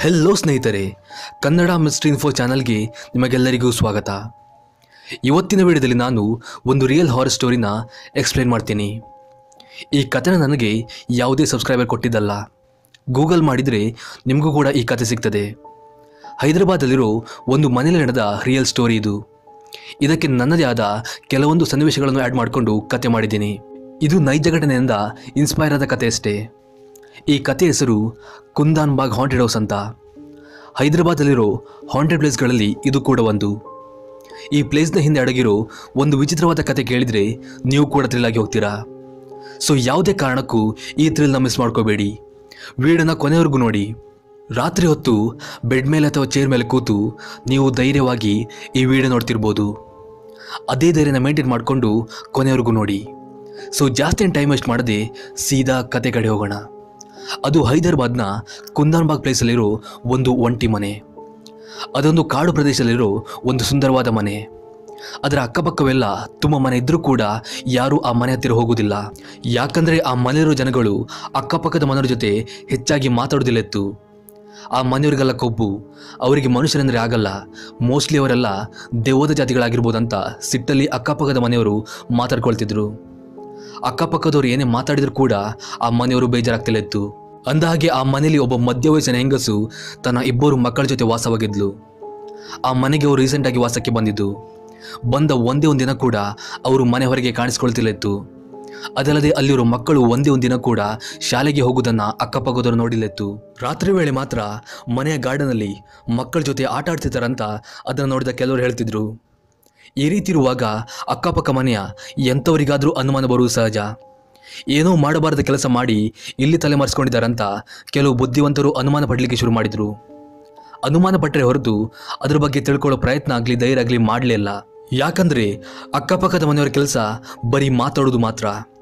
hello ಸ್ನೇಹಿತರೆ Kannada mystery info ಚಾನಲ್ಗೆ ನಿಮಗೆಲ್ಲರಿಗೂ ಸ್ವಾಗತ ಇವತ್ತಿನ ವಿಡಿಯೋದಲ್ಲಿ ನಾನು ಒಂದು ರಿಯಲ್ ಹಾರರ್ ಸ್ಟೋರಿನ ಎಕ್ಸ್ಪ್ಲೇನ್ ಮಾಡ್ತೀನಿ ಈ ಕಥೆನ ನನಗೆ ಯಾವುದೇ ಸಬ್ಸ್ಕ್ರೈಬರ್ ಕೊಟ್ಟಿದ್ದಲ್ಲ ಗೂಗಲ್ ಮಾಡಿದರೆ ನಿಮಗೂ ಕೂಡ ಈ ಕಥೆ ಸಿಗ್ತದೆ ಹೈದರಾಬಾದಲ್ಲಿರೋ ಒಂದು ಮನೆಯಲ್ಲಿ ನಡೆದ ರಿಯಲ್ ಸ್ಟೋರಿ ಇದು ಇದಕ್ಕೆ ನನ್ನದೇ ಆದ ಕೆಲವೊಂದು ಸನ್ನಿವೇಶಗಳನ್ನು ಆ್ಯಡ್ ಮಾಡಿಕೊಂಡು ಕತೆ ಮಾಡಿದ್ದೀನಿ ಇದು ನೈಜ ಘಟನೆಯಿಂದ ಇನ್ಸ್ಪೈರ್ ಆದ ಕತೆ ಅಷ್ಟೇ ಈ ಕತೆ ಹೆಸರು ಕುಂದಾನ್ ಬಾಗ್ ಹಾಂಟೆಡ್ ಹೌಸ್ ಅಂತ ಹೈದರಾಬಾದಲ್ಲಿರೋ ಹಾಂಟೆಡ್ ಪ್ಲೇಸ್ಗಳಲ್ಲಿ ಇದು ಕೂಡ ಒಂದು ಈ ಪ್ಲೇಸ್ನ ಹಿಂದೆ ಅಡಗಿರೋ ಒಂದು ವಿಚಿತ್ರವಾದ ಕತೆ ಕೇಳಿದರೆ ನೀವು ಕೂಡ ಥ್ರಿಲ್ ಆಗಿ ಹೋಗ್ತೀರಾ ಸೊ ಯಾವುದೇ ಕಾರಣಕ್ಕೂ ಈ ಥ್ರಿಲ್ನ ಮಿಸ್ ಮಾಡ್ಕೋಬೇಡಿ ವೀಡನ್ನ ಕೊನೆವರೆಗೂ ನೋಡಿ ರಾತ್ರಿ ಹೊತ್ತು ಬೆಡ್ ಮೇಲೆ ಅಥವಾ ಚೇರ್ ಮೇಲೆ ಕೂತು ನೀವು ಧೈರ್ಯವಾಗಿ ಈ ವಿಡಿಯೋ ನೋಡ್ತಿರ್ಬೋದು ಅದೇ ಧೈರ್ಯನ ಮೇಂಟೈನ್ ಮಾಡಿಕೊಂಡು ಕೊನೆವರೆಗೂ ನೋಡಿ ಸೊ ಜಾಸ್ತಿ ಟೈಮ್ ವೇಸ್ಟ್ ಮಾಡದೆ ಸೀದಾ ಕತೆ ಕಡೆ ಹೋಗೋಣ ಅದು ಹೈದರಾಬಾದ್ನ ಕುಂದಾನ್ಬಾಗ್ ಪ್ಲೇಸಲ್ಲಿರೋ ಒಂದು ಒಂಟಿ ಮನೆ ಅದೊಂದು ಕಾಡು ಪ್ರದೇಶದಲ್ಲಿರೋ ಒಂದು ಸುಂದರವಾದ ಮನೆ ಅದರ ಅಕ್ಕಪಕ್ಕವೆಲ್ಲ ತುಂಬ ಮನೆ ಇದ್ರೂ ಕೂಡ ಯಾರೂ ಆ ಮನೆ ಹತ್ತಿರ ಹೋಗುವುದಿಲ್ಲ ಯಾಕಂದರೆ ಆ ಮನೆಯಿರೋ ಜನಗಳು ಅಕ್ಕಪಕ್ಕದ ಮನೆಯವ್ರ ಜೊತೆ ಹೆಚ್ಚಾಗಿ ಮಾತಾಡೋದಿಲ್ಲಿತ್ತು ಆ ಮನೆಯವರಿಗೆಲ್ಲ ಕೊಬ್ಬು ಅವರಿಗೆ ಮನುಷ್ಯರೆಂದರೆ ಆಗಲ್ಲ ಮೋಸ್ಟ್ಲಿ ಅವರೆಲ್ಲ ದೆವ್ವದ ಜಾತಿಗಳಾಗಿರ್ಬೋದಂತ ಸಿಟ್ಟಲ್ಲಿ ಅಕ್ಕಪಕ್ಕದ ಮನೆಯವರು ಮಾತಾಡ್ಕೊಳ್ತಿದ್ರು ಅಕ್ಕಪಕ್ಕದವ್ರು ಏನೇ ಮಾತಾಡಿದ್ರು ಕೂಡ ಆ ಮನೆಯವರು ಬೇಜಾರಾಗ್ತಿಲ್ಲಿತ್ತು ಅಂದಹಾಗೆ ಆ ಮನೆಯಲ್ಲಿ ಒಬ್ಬ ಮಧ್ಯವಯಸ್ಸಿನ ಹೆಂಗಸು ತನ್ನ ಇಬ್ಬರು ಮಕ್ಕಳ ಜೊತೆ ವಾಸವಾಗಿದ್ಲು ಆ ಮನೆಗೆ ಅವರು ರೀಸೆಂಟಾಗಿ ವಾಸಕ್ಕೆ ಬಂದಿದ್ದು ಬಂದ ಒಂದೇ ಒಂದು ದಿನ ಕೂಡ ಅವರು ಮನೆ ಹೊರಗೆ ಕಾಣಿಸ್ಕೊಳ್ತಿಲ್ಲಿತ್ತು ಅದಲ್ಲದೆ ಅಲ್ಲಿರೋ ಮಕ್ಕಳು ಒಂದೇ ಒಂದು ದಿನ ಕೂಡ ಶಾಲೆಗೆ ಹೋಗುವುದನ್ನು ಅಕ್ಕಪಕ್ಕದವರು ನೋಡಿಲ್ಲಿತ್ತು ರಾತ್ರಿ ವೇಳೆ ಮಾತ್ರ ಮನೆಯ ಗಾರ್ಡನಲ್ಲಿ ಮಕ್ಕಳ ಜೊತೆ ಆಟ ಆಡ್ತಿದ್ದಾರಂತ ಅದನ್ನು ನೋಡಿದ ಕೆಲವರು ಹೇಳ್ತಿದ್ರು ಈ ರೀತಿ ಇರುವಾಗ ಅಕ್ಕಪಕ್ಕ ಮನೆಯ ಎಂಥವರಿಗಾದರೂ ಅನುಮಾನ ಬರುವುದು ಸಹಜ ಏನೋ ಮಾಡಬಾರದ ಕೆಲಸ ಮಾಡಿ ಇಲ್ಲಿ ತಲೆಮರೆಸ್ಕೊಂಡಿದ್ದಾರಂತ ಕೆಲವು ಬುದ್ಧಿವಂತರು ಅನುಮಾನ ಪಡಲಿಕ್ಕೆ ಶುರು ಮಾಡಿದರು ಅನುಮಾನ ಪಟ್ಟರೆ ಹೊರತು ಅದ್ರ ಬಗ್ಗೆ ತಿಳ್ಕೊಳ್ಳೋ ಪ್ರಯತ್ನ ಆಗಲಿ ಧೈರ್ಯ ಆಗಲಿ ಮಾಡಲಿಲ್ಲ ಯಾಕಂದರೆ ಅಕ್ಕಪಕ್ಕದ ಮನೆಯವರ ಕೆಲಸ ಬರೀ ಮಾತಾಡೋದು ಮಾತ್ರ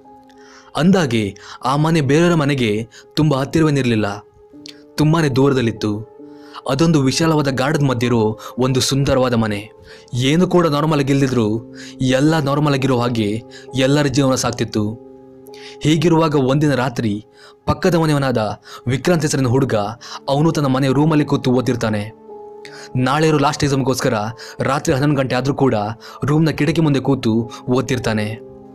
ಅಂದಾಗೆ ಆ ಮನೆ ಬೇರೆಯವರ ಮನೆಗೆ ತುಂಬ ಹತ್ತಿರವೇನಿರಲಿಲ್ಲ ತುಂಬಾ ದೂರದಲ್ಲಿತ್ತು ಅದೊಂದು ವಿಶಾಲವಾದ ಗಾರ್ಡನ್ ಮಧ್ಯೆ ಇರೋ ಒಂದು ಸುಂದರವಾದ ಮನೆ ಏನು ಕೂಡ ನಾರ್ಮಲ್ ಆಗಿಲ್ದಿದ್ರು ಎಲ್ಲ ನಾರ್ಮಲ್ ಆಗಿರೋ ಹಾಗೆ ಎಲ್ಲರ ಜೀವನ ಸಾಗ್ತಿತ್ತು ಹೀಗಿರುವಾಗ ಒಂದಿನ ರಾತ್ರಿ ಪಕ್ಕದ ಮನೆಯವನಾದ ವಿಕ್ರಾಂತ್ ಹೆಸರಿನ ಹುಡುಗ ಅವನು ತನ್ನ ಮನೆ ರೂಮಲ್ಲಿ ಕೂತು ಓದ್ತಿರ್ತಾನೆ ನಾಳೆ ಇರೋ ಲಾಸ್ಟ್ ಎಕ್ಸಾಮ್ಗೋಸ್ಕರ ರಾತ್ರಿ ಹನ್ನೊಂದು ಗಂಟೆ ಆದರೂ ಕೂಡ ರೂಮ್ನ ಕಿಟಕಿ ಮುಂದೆ ಕೂತು ಓದ್ತಿರ್ತಾನೆ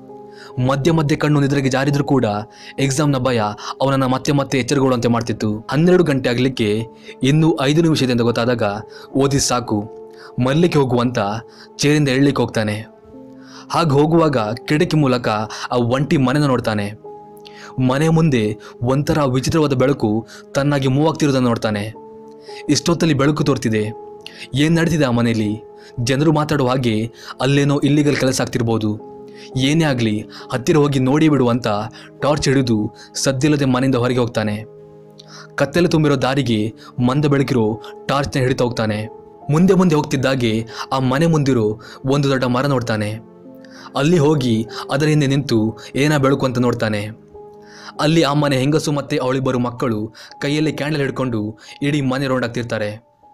ಮಧ್ಯೆ ಮಧ್ಯೆ ಕಣ್ಣು ನಿದ್ರೆಗೆ ಜಾರಿದ್ರು ಕೂಡ ಎಕ್ಸಾಮ್ನ ಭಯ ಅವನನ್ನು ಮತ್ತೆ ಮತ್ತೆ ಎಚ್ಚರಗೊಳ್ಳುವಂತೆ ಮಾಡ್ತಿತ್ತು ಹನ್ನೆರಡು ಗಂಟೆ ಆಗಲಿಕ್ಕೆ ಇನ್ನೂ ಐದು ನಿಮಿಷದಿಂದ ಅಂತ ಗೊತ್ತಾದಾಗ ಓದಿ ಸಾಕು ಮಲ್ಲಿಗೆ ಹೋಗುವಂತ ಚೇರಿಂದ ಎಳ್ಲಿಕ್ಕೆ ಹೋಗ್ತಾನೆ ಹಾಗೆ ಹೋಗುವಾಗ ಕಿಟಕಿ ಮೂಲಕ ಆ ಒಂಟಿ ಮನೆನ ನೋಡ್ತಾನೆ ಮನೆ ಮುಂದೆ ಒಂಥರ ವಿಚಿತ್ರವಾದ ಬೆಳಕು ತನ್ನಾಗಿ ಮೂವ್ ಆಗ್ತಿರೋದನ್ನು ನೋಡ್ತಾನೆ ಇಷ್ಟೊತ್ತಲ್ಲಿ ಬೆಳಕು ತೋರ್ತಿದೆ ಏನು ನಡೀತಿದೆ ಆ ಮನೆಯಲ್ಲಿ ಜನರು ಮಾತಾಡುವ ಹಾಗೆ ಅಲ್ಲೇನೋ ಇಲ್ಲಿಗಲ್ ಕೆಲಸ ಆಗ್ತಿರ್ಬೋದು ಏನೇ ಆಗಲಿ ಹತ್ತಿರ ಹೋಗಿ ನೋಡಿ ಬಿಡುವಂತ ಟಾರ್ಚ್ ಹಿಡಿದು ಸದ್ದಿಲ್ಲದೆ ಮನೆಯಿಂದ ಹೊರಗೆ ಹೋಗ್ತಾನೆ ಕತ್ತಲೆ ತುಂಬಿರೋ ದಾರಿಗೆ ಮಂದ ಬೆಳಕಿರೋ ಟಾರ್ಚ್ನ ಹಿಡಿತಾ ಹೋಗ್ತಾನೆ ಮುಂದೆ ಮುಂದೆ ಹೋಗ್ತಿದ್ದಾಗೆ ಆ ಮನೆ ಮುಂದಿರೋ ಒಂದು ದೊಡ್ಡ ಮರ ನೋಡ್ತಾನೆ ಅಲ್ಲಿ ಹೋಗಿ ಅದರ ಹಿಂದೆ ನಿಂತು ಏನ ಬೆಳಕು ಅಂತ ನೋಡ್ತಾನೆ ಅಲ್ಲಿ ಆ ಮನೆ ಹೆಂಗಸು ಮತ್ತೆ ಅವಳಿಬ್ಬರು ಮಕ್ಕಳು ಕೈಯಲ್ಲಿ ಕ್ಯಾಂಡಲ್ ಹಿಡ್ಕೊಂಡು ಇಡೀ ಮನೆ ರೌಂಡ್ ಆಗ್ತಿರ್ತಾರೆ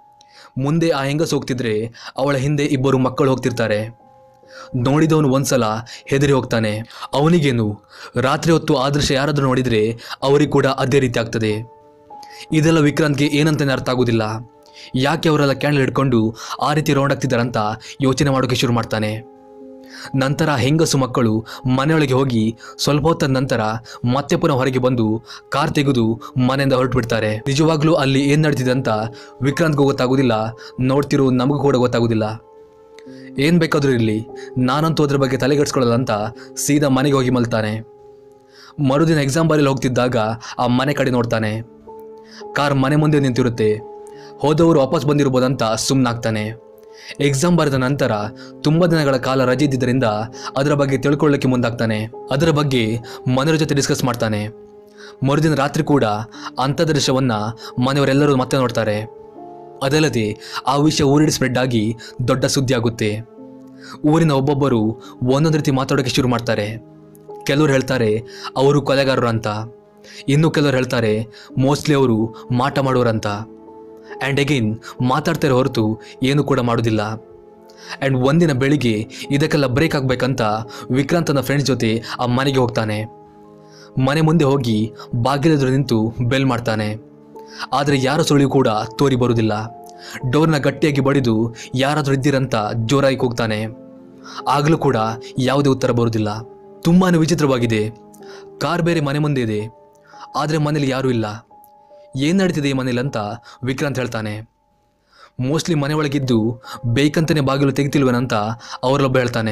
ಮುಂದೆ ಆ ಹೆಂಗಸು ಹೋಗ್ತಿದ್ರೆ ಅವಳ ಹಿಂದೆ ಇಬ್ಬರು ಮಕ್ಕಳು ಹೋಗ್ತಿರ್ತಾರೆ ನೋಡಿದವನು ಒಂದ್ಸಲ ಹೆದರಿ ಹೋಗ್ತಾನೆ ಅವನಿಗೇನು ರಾತ್ರಿ ಹೊತ್ತು ಆ ದೃಶ್ಯ ಯಾರಾದರೂ ನೋಡಿದರೆ ಅವರಿಗೆ ಕೂಡ ಅದೇ ರೀತಿ ಆಗ್ತದೆ ಇದೆಲ್ಲ ವಿಕ್ರಾಂತ್ಗೆ ಏನಂತಾನೆ ಅರ್ಥ ಆಗೋದಿಲ್ಲ ಯಾಕೆ ಅವರೆಲ್ಲ ಕ್ಯಾಂಡಲ್ ಹಿಡ್ಕೊಂಡು ಆ ರೀತಿ ರೌಂಡ್ ಆಗ್ತಿದ್ದಾರಂತ ಯೋಚನೆ ಮಾಡೋಕೆ ಶುರು ಮಾಡ್ತಾನೆ ನಂತರ ಹೆಂಗಸು ಮಕ್ಕಳು ಮನೆಯೊಳಗೆ ಹೋಗಿ ಸ್ವಲ್ಪ ಹೊತ್ತಾದ ನಂತರ ಮತ್ತೆ ಪುನಃ ಹೊರಗೆ ಬಂದು ಕಾರ್ ತೆಗೆದು ಮನೆಯಿಂದ ಹೊರಟು ಬಿಡ್ತಾರೆ ನಿಜವಾಗ್ಲೂ ಅಲ್ಲಿ ಏನು ನಡೀತಿದೆ ಅಂತ ವಿಕ್ರಾಂತ್ಗೂ ಗೊತ್ತಾಗೋದಿಲ್ಲ ನೋಡ್ತಿರೋ ನಮಗೂ ಕೂಡ ಗೊತ್ತಾಗೋದಿಲ್ಲ ಏನು ಬೇಕಾದರೂ ಇರಲಿ ನಾನಂತೂ ಅದ್ರ ಬಗ್ಗೆ ತಲೆಗೆಡ್ಸ್ಕೊಳ್ಳಲ್ಲ ಅಂತ ಸೀದಾ ಮನೆಗೆ ಹೋಗಿ ಮಲ್ತಾನೆ ಮರುದಿನ ಎಕ್ಸಾಮ್ ಬರೆಯಲು ಹೋಗ್ತಿದ್ದಾಗ ಆ ಮನೆ ಕಡೆ ನೋಡ್ತಾನೆ ಕಾರ್ ಮನೆ ಮುಂದೆ ನಿಂತಿರುತ್ತೆ ಹೋದವರು ವಾಪಸ್ ಬಂದಿರ್ಬೋದಂತ ಸುಮ್ಮನಾಗ್ತಾನೆ ಎಕ್ಸಾಮ್ ಬರೆದ ನಂತರ ತುಂಬ ದಿನಗಳ ಕಾಲ ರಜೆ ಇದ್ದಿದ್ದರಿಂದ ಅದರ ಬಗ್ಗೆ ತಿಳ್ಕೊಳ್ಳೋಕ್ಕೆ ಮುಂದಾಗ್ತಾನೆ ಅದರ ಬಗ್ಗೆ ಮನೆಯವರ ಜೊತೆ ಡಿಸ್ಕಸ್ ಮಾಡ್ತಾನೆ ಮರುದಿನ ರಾತ್ರಿ ಕೂಡ ಅಂಥ ದೃಶ್ಯವನ್ನು ಮನೆಯವರೆಲ್ಲರೂ ಮತ್ತೆ ನೋಡ್ತಾರೆ ಅದಲ್ಲದೆ ಆ ವಿಷಯ ಊರಿಡಿ ಸ್ಪ್ರೆಡ್ ಆಗಿ ದೊಡ್ಡ ಸುದ್ದಿ ಆಗುತ್ತೆ ಊರಿನ ಒಬ್ಬೊಬ್ಬರು ಒಂದೊಂದು ರೀತಿ ಮಾತಾಡೋಕ್ಕೆ ಶುರು ಮಾಡ್ತಾರೆ ಕೆಲವರು ಹೇಳ್ತಾರೆ ಅವರು ಕೊಲೆಗಾರರು ಅಂತ ಇನ್ನು ಕೆಲವರು ಹೇಳ್ತಾರೆ ಮೋಸ್ಟ್ಲಿ ಅವರು ಮಾಟ ಮಾಡೋರಂತ ಆ್ಯಂಡ್ ಅಗೈನ್ ಮಾತಾಡ್ತಾರೆ ಹೊರತು ಏನು ಕೂಡ ಮಾಡೋದಿಲ್ಲ ಆ್ಯಂಡ್ ಒಂದಿನ ಬೆಳಿಗ್ಗೆ ಇದಕ್ಕೆಲ್ಲ ಬ್ರೇಕ್ ಆಗಬೇಕಂತ ವಿಕ್ರಾಂತ್ ತನ್ನ ಫ್ರೆಂಡ್ಸ್ ಜೊತೆ ಆ ಮನೆಗೆ ಹೋಗ್ತಾನೆ ಮನೆ ಮುಂದೆ ಹೋಗಿ ಬಾಗಿಲೆದುರು ನಿಂತು ಬೆಲ್ ಮಾಡ್ತಾನೆ ಆದರೆ ಯಾರ ಸುಳಿವು ಕೂಡ ತೋರಿ ಬರುವುದಿಲ್ಲ ಡೋರ್ನ ಗಟ್ಟಿಯಾಗಿ ಬಡಿದು ಯಾರಾದರೂ ಇದ್ದೀರಂತ ಜೋರಾಗಿ ಕೂಗ್ತಾನೆ ಆಗಲೂ ಕೂಡ ಯಾವುದೇ ಉತ್ತರ ಬರುವುದಿಲ್ಲ ತುಂಬಾ ವಿಚಿತ್ರವಾಗಿದೆ ಕಾರ್ ಬೇರೆ ಮನೆ ಮುಂದೆ ಇದೆ ಆದರೆ ಮನೇಲಿ ಯಾರೂ ಇಲ್ಲ ಏನು ನಡೀತಿದೆ ಈ ಮನೇಲಿ ಅಂತ ವಿಕ್ರಾಂತ್ ಹೇಳ್ತಾನೆ ಮೋಸ್ಟ್ಲಿ ಮನೆ ಒಳಗಿದ್ದು ಬೇಕಂತಲೇ ಬಾಗಿಲು ತೆಗಿತಿಲ್ವೇನಂತ ಅವರೊಬ್ಬ ಹೇಳ್ತಾನೆ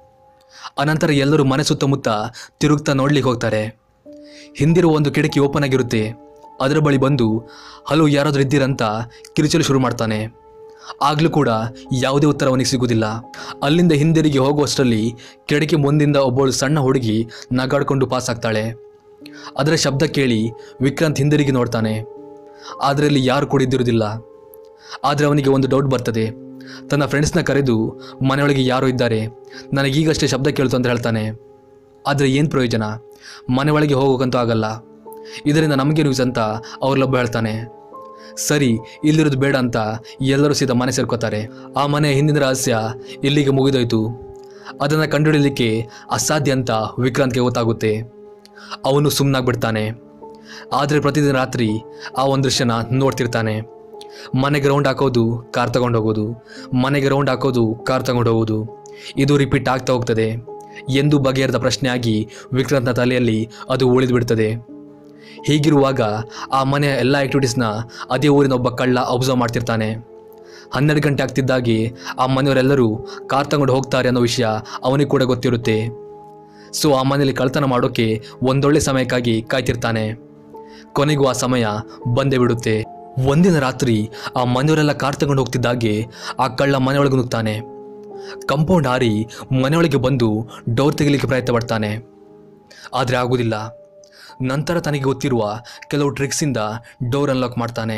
ಅನಂತರ ಎಲ್ಲರೂ ಮನೆ ಸುತ್ತಮುತ್ತ ತಿರುಗ್ತಾ ನೋಡ್ಲಿಕ್ಕೆ ಹೋಗ್ತಾರೆ ಹಿಂದಿರುವ ಒಂದು ಕಿಟಕಿ ಓಪನ್ ಆಗಿರುತ್ತೆ ಅದರ ಬಳಿ ಬಂದು ಹಲವು ಯಾರಾದರೂ ಇದ್ದೀರಂತ ಕಿರುಚಲು ಶುರು ಮಾಡ್ತಾನೆ ಆಗಲೂ ಕೂಡ ಯಾವುದೇ ಉತ್ತರ ಅವನಿಗೆ ಸಿಗುವುದಿಲ್ಲ ಅಲ್ಲಿಂದ ಹಿಂದಿರುಗಿ ಹೋಗುವಷ್ಟರಲ್ಲಿ ಕಿಟಕಿ ಮುಂದಿಂದ ಒಬ್ಬಳು ಸಣ್ಣ ಹುಡುಗಿ ನಗಾಡ್ಕೊಂಡು ಪಾಸ್ ಆಗ್ತಾಳೆ ಅದರ ಶಬ್ದ ಕೇಳಿ ವಿಕ್ರಾಂತ್ ಹಿಂದಿರುಗಿ ನೋಡ್ತಾನೆ ಆದರೆ ಅಲ್ಲಿ ಯಾರು ಕೂಡ ಇದ್ದಿರುವುದಿಲ್ಲ ಆದರೆ ಅವನಿಗೆ ಒಂದು ಡೌಟ್ ಬರ್ತದೆ ತನ್ನ ಫ್ರೆಂಡ್ಸ್ನ ಕರೆದು ಮನೆಯೊಳಗೆ ಯಾರೋ ಇದ್ದಾರೆ ನನಗೀಗಷ್ಟೇ ಶಬ್ದ ಕೇಳ್ತು ಅಂತ ಹೇಳ್ತಾನೆ ಆದರೆ ಏನು ಪ್ರಯೋಜನ ಮನೆ ಒಳಗೆ ಹೋಗೋಕ್ಕಂತೂ ಆಗಲ್ಲ ಇದರಿಂದ ನಮಗೆ ನ್ಯೂಸ್ ಅಂತ ಅವ್ರಲ್ಲೊಬ್ಬ ಹೇಳ್ತಾನೆ ಸರಿ ಇಲ್ಲಿರೋದು ಬೇಡ ಅಂತ ಎಲ್ಲರೂ ಸೀದಾ ಮನೆ ಸೇರ್ಕೋತಾರೆ ಆ ಮನೆ ಹಿಂದಿನ ರಹಸ್ಯ ಇಲ್ಲಿಗೆ ಮುಗಿದೋಯ್ತು ಅದನ್ನು ಕಂಡುಹಿಡಲಿಕ್ಕೆ ಅಸಾಧ್ಯ ಅಂತ ವಿಕ್ರಾಂತ್ಗೆ ಗೊತ್ತಾಗುತ್ತೆ ಅವನು ಸುಮ್ಮನಾಗ್ಬಿಡ್ತಾನೆ ಆದರೆ ಪ್ರತಿದಿನ ರಾತ್ರಿ ಆ ಒಂದು ದೃಶ್ಯನ ನೋಡ್ತಿರ್ತಾನೆ ಮನೆಗೆ ರೌಂಡ್ ಹಾಕೋದು ಕಾರ್ ತಗೊಂಡು ಹೋಗೋದು ಮನೆಗೆ ರೌಂಡ್ ಹಾಕೋದು ಕಾರ್ ತಗೊಂಡು ಹೋಗೋದು ಇದು ರಿಪೀಟ್ ಆಗ್ತಾ ಹೋಗ್ತದೆ ಎಂದು ಬಗೆಹರಿದ ಪ್ರಶ್ನೆಯಾಗಿ ವಿಕ್ರಾಂತ್ನ ತಲೆಯಲ್ಲಿ ಅದು ಉಳಿದು ಬಿಡ್ತದೆ ಹೀಗಿರುವಾಗ ಆ ಮನೆಯ ಎಲ್ಲ ಆ್ಯಕ್ಟಿವಿಟೀಸ್ನ ಅದೇ ಊರಿನ ಒಬ್ಬ ಕಳ್ಳ ಅಬ್ಸರ್ವ್ ಮಾಡ್ತಿರ್ತಾನೆ ಹನ್ನೆರಡು ಗಂಟೆ ಆಗ್ತಿದ್ದಾಗೆ ಆ ಮನೆಯವರೆಲ್ಲರೂ ಕಾರ್ ತಗೊಂಡು ಹೋಗ್ತಾರೆ ಅನ್ನೋ ವಿಷಯ ಅವನಿಗೆ ಕೂಡ ಗೊತ್ತಿರುತ್ತೆ ಸೊ ಆ ಮನೆಯಲ್ಲಿ ಕಳ್ತನ ಮಾಡೋಕ್ಕೆ ಒಂದೊಳ್ಳೆ ಸಮಯಕ್ಕಾಗಿ ಕಾಯ್ತಿರ್ತಾನೆ ಕೊನೆಗೂ ಆ ಸಮಯ ಬಂದೇ ಬಿಡುತ್ತೆ ಒಂದಿನ ರಾತ್ರಿ ಆ ಮನೆಯವರೆಲ್ಲ ಕಾರ್ ತಗೊಂಡು ಹೋಗ್ತಿದ್ದಾಗೆ ಆ ಕಳ್ಳ ಮನೆಯೊಳಗೆ ನುಗ್ತಾನೆ ಕಂಪೌಂಡ್ ಹಾರಿ ಮನೆಯೊಳಗೆ ಬಂದು ಡೋರ್ ತೆಗಿಲಿಕ್ಕೆ ಪ್ರಯತ್ನ ಪಡ್ತಾನೆ ಆದರೆ ಆಗುವುದಿಲ್ಲ ನಂತರ ತನಗೆ ಗೊತ್ತಿರುವ ಕೆಲವು ಟ್ರಿಕ್ಸಿಂದ ಡೋರ್ ಅನ್ಲಾಕ್ ಮಾಡ್ತಾನೆ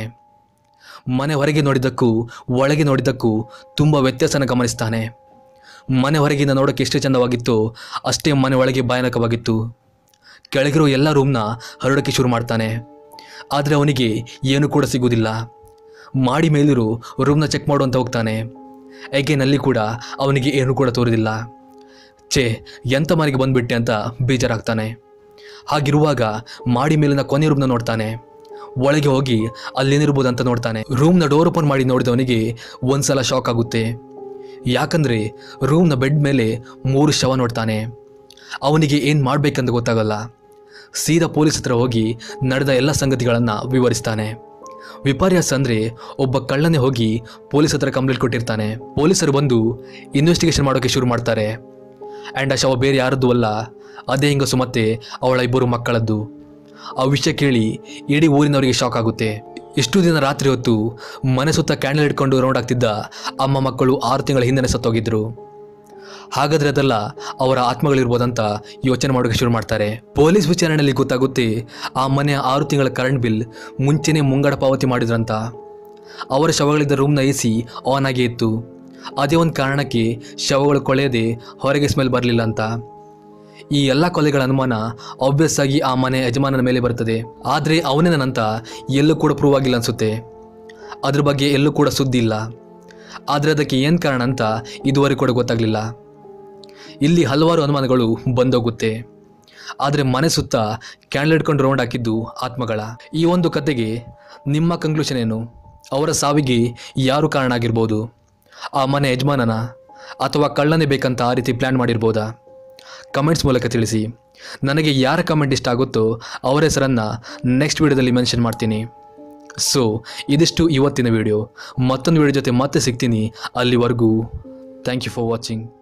ಮನೆ ಹೊರಗೆ ನೋಡಿದ್ದಕ್ಕೂ ಒಳಗೆ ನೋಡಿದ್ದಕ್ಕೂ ತುಂಬ ವ್ಯತ್ಯಾಸನ ಗಮನಿಸ್ತಾನೆ ಮನೆ ಹೊರಗಿಂದ ನೋಡೋಕ್ಕೆ ಎಷ್ಟು ಚಂದವಾಗಿತ್ತು ಅಷ್ಟೇ ಮನೆ ಒಳಗೆ ಭಯಾನಕವಾಗಿತ್ತು ಕೆಳಗಿರೋ ಎಲ್ಲ ರೂಮ್ನ ಹರಡೋಕ್ಕೆ ಶುರು ಮಾಡ್ತಾನೆ ಆದರೆ ಅವನಿಗೆ ಏನೂ ಕೂಡ ಸಿಗುವುದಿಲ್ಲ ಮಾಡಿ ಮೇಲಿರೋ ರೂಮ್ನ ಚೆಕ್ ಮಾಡುವಂತ ಹೋಗ್ತಾನೆ ಏಕೆನ್ ಅಲ್ಲಿ ಕೂಡ ಅವನಿಗೆ ಏನೂ ಕೂಡ ತೋರಿದಿಲ್ಲ ಛೇ ಎಂಥ ಮನೆಗೆ ಬಂದ್ಬಿಟ್ಟೆ ಅಂತ ಬೇಜಾರಾಗ್ತಾನೆ ಹಾಗಿರುವಾಗ ಮಾಡಿ ಮೇಲಿನ ಕೊನೆ ರೂಮ್ನ ನೋಡ್ತಾನೆ ಒಳಗೆ ಹೋಗಿ ಅಲ್ಲೇನಿರ್ಬೋದು ಅಂತ ನೋಡ್ತಾನೆ ರೂಮ್ನ ಡೋರ್ ಓಪನ್ ಮಾಡಿ ನೋಡಿದವನಿಗೆ ಒಂದ್ಸಲ ಶಾಕ್ ಆಗುತ್ತೆ ಯಾಕಂದ್ರೆ ರೂಮ್ನ ಬೆಡ್ ಮೇಲೆ ಮೂರು ಶವ ನೋಡ್ತಾನೆ ಅವನಿಗೆ ಏನು ಮಾಡಬೇಕಂತ ಗೊತ್ತಾಗಲ್ಲ ಸೀದಾ ಪೊಲೀಸ್ ಹತ್ರ ಹೋಗಿ ನಡೆದ ಎಲ್ಲ ಸಂಗತಿಗಳನ್ನು ವಿವರಿಸ್ತಾನೆ ವಿಪರ್ಯಾಸ ಅಂದರೆ ಒಬ್ಬ ಕಳ್ಳನೇ ಹೋಗಿ ಪೊಲೀಸ್ ಹತ್ರ ಕಂಪ್ಲೇಂಟ್ ಕೊಟ್ಟಿರ್ತಾನೆ ಪೊಲೀಸರು ಬಂದು ಇನ್ವೆಸ್ಟಿಗೇಷನ್ ಮಾಡೋಕ್ಕೆ ಶುರು ಮಾಡ್ತಾರೆ ಆ್ಯಂಡ್ ಆ ಶವ ಬೇರೆ ಯಾರದ್ದು ಅಲ್ಲ ಅದೇ ಹೆಂಗಸು ಮತ್ತೆ ಅವಳ ಇಬ್ಬರು ಮಕ್ಕಳದ್ದು ಆ ವಿಷಯ ಕೇಳಿ ಇಡೀ ಊರಿನವರಿಗೆ ಶಾಕ್ ಆಗುತ್ತೆ ಇಷ್ಟು ದಿನ ರಾತ್ರಿ ಹೊತ್ತು ಮನೆ ಸುತ್ತ ಕ್ಯಾಂಡಲ್ ಇಟ್ಕೊಂಡು ರೌಂಡ್ ಆಗ್ತಿದ್ದ ಅಮ್ಮ ಮಕ್ಕಳು ಆರು ತಿಂಗಳ ಹಿಂದೆನೆ ಸತ್ತೋಗಿದ್ರು ಹಾಗಾದ್ರೆ ಅದೆಲ್ಲ ಅವರ ಆತ್ಮಗಳಿರ್ಬೋದಂತ ಯೋಚನೆ ಮಾಡೋಕೆ ಶುರು ಮಾಡ್ತಾರೆ ಪೊಲೀಸ್ ವಿಚಾರಣೆಯಲ್ಲಿ ಗೊತ್ತಾಗುತ್ತೆ ಆ ಮನೆಯ ಆರು ತಿಂಗಳ ಕರೆಂಟ್ ಬಿಲ್ ಮುಂಚೆನೇ ಮುಂಗಡ ಪಾವತಿ ಮಾಡಿದ್ರಂತ ಅವರ ಶವಗಳಿದ್ದ ರೂಮ್ನ ಎ ಸಿ ಆನ್ ಆಗೇ ಇತ್ತು ಅದೇ ಒಂದು ಕಾರಣಕ್ಕೆ ಶವಗಳು ಕೊಳೆಯದೆ ಹೊರಗೆ ಸ್ಮೆಲ್ ಬರಲಿಲ್ಲ ಅಂತ ಈ ಎಲ್ಲ ಕೊಲೆಗಳ ಅನುಮಾನ ಆಬ್ವಿಯಸ್ ಆಗಿ ಆ ಮನೆ ಯಜಮಾನನ ಮೇಲೆ ಬರ್ತದೆ ಆದರೆ ಅವನೇನಂತ ಎಲ್ಲೂ ಕೂಡ ಪ್ರೂವ್ ಆಗಿಲ್ಲ ಅನಿಸುತ್ತೆ ಅದ್ರ ಬಗ್ಗೆ ಎಲ್ಲೂ ಕೂಡ ಸುದ್ದಿ ಇಲ್ಲ ಆದರೆ ಅದಕ್ಕೆ ಏನು ಕಾರಣ ಅಂತ ಇದುವರೆಗೂ ಕೂಡ ಗೊತ್ತಾಗಲಿಲ್ಲ ಇಲ್ಲಿ ಹಲವಾರು ಅನುಮಾನಗಳು ಬಂದೋಗುತ್ತೆ ಆದರೆ ಮನೆ ಸುತ್ತ ಕ್ಯಾಂಡಲ್ ಇಟ್ಕೊಂಡು ರೌಂಡ್ ಹಾಕಿದ್ದು ಆತ್ಮಗಳ ಈ ಒಂದು ಕತೆಗೆ ನಿಮ್ಮ ಕಂಕ್ಲೂಷನ್ ಏನು ಅವರ ಸಾವಿಗೆ ಯಾರು ಕಾರಣ ಆಗಿರ್ಬೋದು ಆ ಮನೆ ಯಜಮಾನನ ಅಥವಾ ಕಳ್ಳನೇ ಬೇಕಂತ ಆ ರೀತಿ ಪ್ಲ್ಯಾನ್ ಮಾಡಿರ್ಬೋದಾ ಕಮೆಂಟ್ಸ್ ಮೂಲಕ ತಿಳಿಸಿ ನನಗೆ ಯಾರ ಕಮೆಂಟ್ ಇಷ್ಟ ಆಗುತ್ತೋ ಅವರ ಹೆಸರನ್ನು ನೆಕ್ಸ್ಟ್ ವಿಡಿಯೋದಲ್ಲಿ ಮೆನ್ಷನ್ ಮಾಡ್ತೀನಿ ಸೊ ಇದಿಷ್ಟು ಇವತ್ತಿನ ವಿಡಿಯೋ ಮತ್ತೊಂದು ವಿಡಿಯೋ ಜೊತೆ ಮತ್ತೆ ಸಿಗ್ತೀನಿ ಅಲ್ಲಿವರೆಗೂ ಥ್ಯಾಂಕ್ ಯು ಫಾರ್ ವಾಚಿಂಗ್